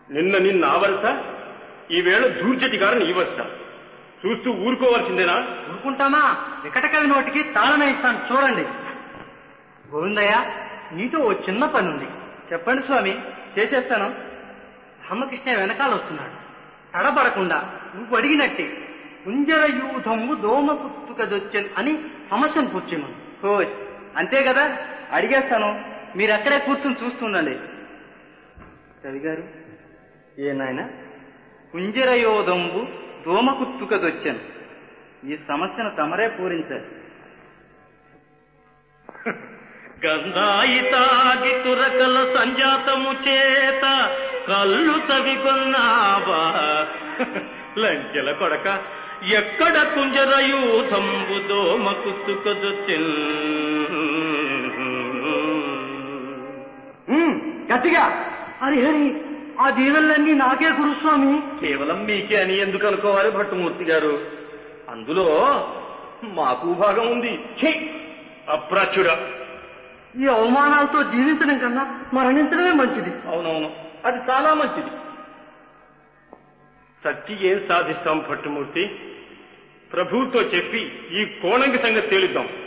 నిన్న నిన్న ఆవరస ఈవేళ దూర్జటి గారు నీ వరుస చూస్తూ ఊరుకోవాల్సిందేనా ఊరుకుంటామా వికటకవి నోటికి తాళమే ఇస్తాను చూడండి గోవిందయ్య నీతో ఓ చిన్న పని ఉంది చెప్పండి స్వామి చేసేస్తాను రామకృష్ణ వెనకాల వస్తున్నాడు తడబడకుండా నువ్వు అడిగినట్టే కుంజర యూధము దోమ పుట్టుకదొచ్చన్ అని సమస్యను కూర్చేమను కోచ్ అంతే కదా అడిగేస్తాను మీరు అక్కడే కూర్చుని చూస్తుండండి కవి గారు ఏ నాయన కుంజరయోధంబు దోమ కుత్తుకదొచ్చాను ఈ సమస్యను తమరే పూరించారు గంధాయితాగి తురకల సంజాతము చేత కళ్ళు తవికొన్నావా లంచెల కొడక ఎక్కడ కుంజరయూథంబు దోమ కుత్తుకొదొచ్చిన్ గట్టిగా హరి హరి ఆ దీవెనలన్నీ నాకే గురుస్వామి కేవలం మీకే అని ఎందుకు అనుకోవాలి భట్టుమూర్తి గారు అందులో మాకు భాగం ఉంది ఛీ! అప్రాచ్యుడా ఈ అవమానాలతో జీవించడం కన్నా మరణించడమే మంచిది అవునవును అది చాలా మంచిది సత్తి ఏం సాధిస్తాం భట్టుమూర్తి ప్రభువుతో చెప్పి ఈ కోణంగి సంగతి తేలుద్దాం